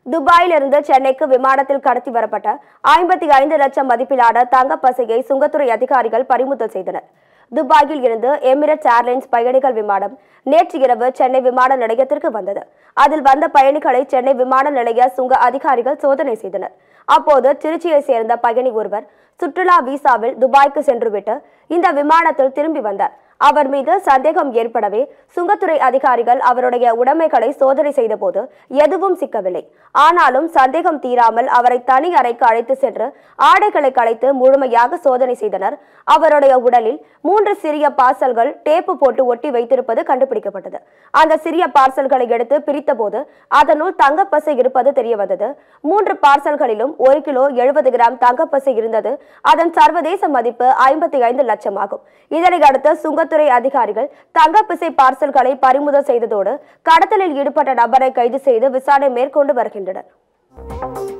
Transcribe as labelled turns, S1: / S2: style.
S1: துபாயிலிருந்து சென்னைக்கு விமானத்தில் கடத்தி வரப்பட்ட ஐம்பத்தி ஐந்து லட்சம் மதிப்பிலான தங்கப்பசையை சுங்கத்துறை அதிகாரிகள் பறிமுதல் செய்தனர் துபாயில் இருந்து எமிரேட்ஸ் ஏர்லைன்ஸ் பயணிகள் விமானம் நேற்று இரவு சென்னை விமான நிலையத்திற்கு வந்தது அதில் வந்த பயணிகளை சென்னை விமான நிலைய சுங்க அதிகாரிகள் சோதனை செய்தனர் அப்போது திருச்சியை சேர்ந்த பயணி ஒருவர் சுற்றுலா விசாவில் துபாய்க்கு சென்றுவிட்டு இந்த விமானத்தில் திரும்பி வந்தார் அவர் மீது சந்தேகம் ஏற்படவே சுங்கத்துறை அதிகாரிகள் அவருடைய உடைமைகளை சோதனை செய்தபோது எதுவும் சிக்கவில்லை ஆனாலும் சந்தேகம் தீராமல் அவரை தனி அறைக்கு அழைத்து சென்று ஆடைகளை களைத்து முழுமையாக சோதனை செய்தனர் அவருடைய உடலில் மூன்று சிறிய பார்சல்கள் டேப்பு போட்டு ஒட்டி வைத்திருப்பது கண்டுபிடிக்கப்பட்டது அந்த சிறிய பார்சல்களை எடுத்து பிரித்தபோது அதனுள் தங்கப்பசை இருப்பது தெரிய வந்தது மூன்று பார்சல்களிலும் ஒரு கிலோ எழுபது கிராம் தங்கப்பசை இருந்தது அதன் சர்வதேச மதிப்பு ஐம்பத்தி ஐந்து லட்சம் ஆகும் இதனை அடுத்து சுங்கத்துறை அதிகாரிகள் தங்கப்பிசை பார்சல்களை பறிமுதல் செய்ததோடு கடத்தலில் ஈடுபட்ட நபரை கைது செய்து விசாரணை மேற்கொண்டு வருகின்றனர்